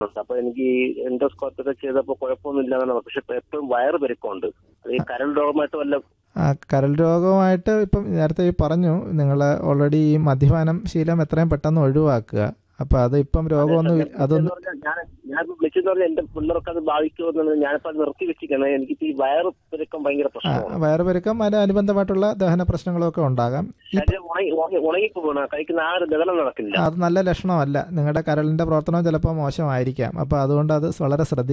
അപ്പൊ എനിക്ക് എൻഡോസ്കോപ്പി ഒക്കെ ചെയ്തപ്പോ കുഴപ്പമൊന്നുമില്ല എന്നാണ് പക്ഷെ ഇപ്പൊ എപ്പോഴും വയറ് പെരുക്കമുണ്ട് അത് ഈ കരൾ രോഗമായിട്ട് വല്ല ആ കരൾ രോഗമായിട്ട് ഇപ്പം നേരത്തെ ഈ പറഞ്ഞു നിങ്ങൾ ഓൾറെഡി ഈ മദ്യപാനം ശീലം എത്രയും പെട്ടെന്ന് ഒഴിവാക്കുക അപ്പം അത് ഇപ്പം രോഗമൊന്നും ഇ- അതൊന്നും ഞാൻ ഞാൻ വിളിച്ചെന്ന് പറഞ്ഞാൽ എന്റെ പിള്ളേർക്ക് അത് ബാധിക്കുമെന്നുള്ളത് ഞാനിപ്പോ അത് നിർത്തി വെച്ചിരിക്കണം എനിക്ക് ഈ വയറ് പെരുക്കം ഭയങ്കര ആ, പ്രശ്നമാണ് വയറുപെരുക്കം അതിന് അനുബന്ധമായിട്ടുള്ള ദഹന പ്രശ്നങ്ങളൊക്കെ ഉണ്ടാകാം ഈ ശരീരം ഉണങ്ങി ഉണങ്ങി- ഉണങ്ങിപ്പോകണം കഴിക്കുന്ന ആ ഒരു ദഹനം നടക്കില്ല അത് നല്ല ലക്ഷണമല്ല നിങ്ങളുടെ കരളിൻ്റെ പ്രവർത്തനം ചിലപ്പോൾ മോശമായിരിക്കാം അപ്പോൾ അതുകൊണ്ട് അത് വളരെ ശ്രദ്ധിക്കുക